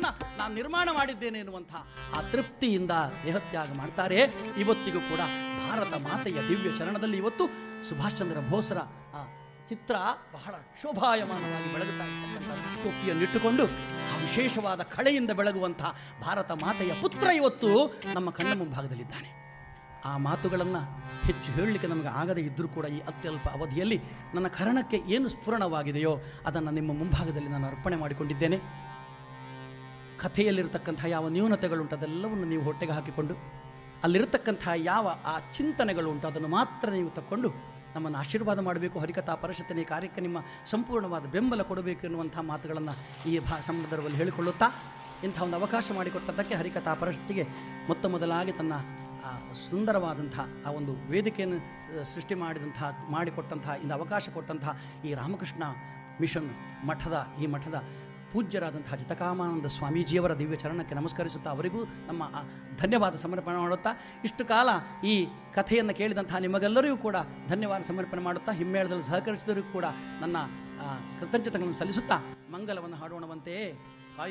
ರಾಮನನ್ನ ನಾನು ನಿರ್ಮಾಣ ಮಾಡಿದ್ದೇನೆ ಎನ್ನುವಂಥ ಆ ತೃಪ್ತಿಯಿಂದ ದೇಹತ್ಯಾಗ ಮಾಡ್ತಾರೆ ಇವತ್ತಿಗೂ ಕೂಡ ಭಾರತ ಮಾತೆಯ ದಿವ್ಯ ಚರಣದಲ್ಲಿ ಇವತ್ತು ಸುಭಾಷ್ ಚಂದ್ರ ಬೋಸ್ರ ಆ ಚಿತ್ರ ಬಹಳ ಶೋಭಾಯಮಾನವಾಗಿ ಬೆಳಗುತ್ತಾ ಇರ್ತಕ್ಕಂಥ ಟೋಪಿಯನ್ನಿಟ್ಟುಕೊಂಡು ಆ ವಿಶೇಷವಾದ ಕಳೆಯಿಂದ ಬೆಳಗುವಂಥ ಭಾರತ ಮಾತೆಯ ಪುತ್ರ ಇವತ್ತು ನಮ್ಮ ಕಣ್ಣ ಮುಂಭಾಗದಲ್ಲಿದ್ದಾನೆ ಆ ಮಾತುಗಳನ್ನು ಹೆಚ್ಚು ಹೇಳಲಿಕ್ಕೆ ನಮಗೆ ಆಗದೇ ಇದ್ದರೂ ಕೂಡ ಈ ಅತ್ಯಲ್ಪ ಅವಧಿಯಲ್ಲಿ ನನ್ನ ಕರ್ಣಕ್ಕೆ ಏನು ಸ್ಫುರಣವಾಗಿದೆಯೋ ಅದನ್ನು ನಿಮ್ಮ ಮುಂಭಾಗದಲ್ಲಿ ನಾನು ಅರ್ಪಣೆ ಮಾಡಿಕೊಂಡಿದ್ದೇನೆ ಕಥೆಯಲ್ಲಿರತಕ್ಕಂಥ ಯಾವ ನ್ಯೂನತೆಗಳುಂಟು ಅದೆಲ್ಲವನ್ನು ನೀವು ಹೊಟ್ಟೆಗೆ ಹಾಕಿಕೊಂಡು ಅಲ್ಲಿರತಕ್ಕಂಥ ಯಾವ ಆ ಚಿಂತನೆಗಳುಂಟು ಅದನ್ನು ಮಾತ್ರ ನೀವು ತಕ್ಕೊಂಡು ನಮ್ಮನ್ನು ಆಶೀರ್ವಾದ ಮಾಡಬೇಕು ಹರಿಕಥಾ ಪರಿಷತ್ತಿನ ಈ ಕಾರ್ಯಕ್ಕೆ ನಿಮ್ಮ ಸಂಪೂರ್ಣವಾದ ಬೆಂಬಲ ಕೊಡಬೇಕು ಎನ್ನುವಂಥ ಮಾತುಗಳನ್ನು ಈ ಭಾ ಸಂದರ್ಭದಲ್ಲಿ ಹೇಳಿಕೊಳ್ಳುತ್ತಾ ಇಂಥ ಒಂದು ಅವಕಾಶ ಮಾಡಿಕೊಟ್ಟದ್ದಕ್ಕೆ ಹರಿಕಥಾ ಪರಿಷತ್ತಿಗೆ ಮೊತ್ತ ಮೊದಲಾಗಿ ತನ್ನ ಆ ಸುಂದರವಾದಂಥ ಆ ಒಂದು ವೇದಿಕೆಯನ್ನು ಆ, ಸೃಷ್ಟಿ ಮಾಡಿದಂಥ ಮಾಡಿಕೊಟ್ಟಂಥ ಇಂದು ಅವಕಾಶ ಕೊಟ್ಟಂಥ ಈ ರಾಮಕೃಷ್ಣ ಮಿಷನ್ ಮಠದ ಈ ಮಠದ ಪೂಜ್ಯರಾದಂತಹ ಜಿತಕಾಮಾನಂದ ಸ್ವಾಮೀಜಿಯವರ ದಿವ್ಯ ಚರಣಕ್ಕೆ ನಮಸ್ಕರಿಸುತ್ತಾ ಅವರಿಗೂ ನಮ್ಮ ಆ ಧನ್ಯವಾದ ಸಮರ್ಪಣೆ ಮಾಡುತ್ತಾ ಇಷ್ಟು ಕಾಲ ಈ ಕಥೆಯನ್ನು ಕೇಳಿದಂತಹ ನಿಮಗೆಲ್ಲರಿಗೂ ಕೂಡ ಧನ್ಯವಾದ ಸಮರ್ಪಣೆ ಮಾಡುತ್ತಾ ಹಿಮ್ಮೇಳದಲ್ಲಿ ಸಹಕರಿಸಿದವರಿಗೂ ಕೂಡ ನನ್ನ ಆ, ಕೃತಜ್ಞತೆಗಳನ್ನು ಸಲ್ಲಿಸುತ್ತಾ ಮಂಗಲವನ್ನು ಹಾಡೋಣವಂತೆ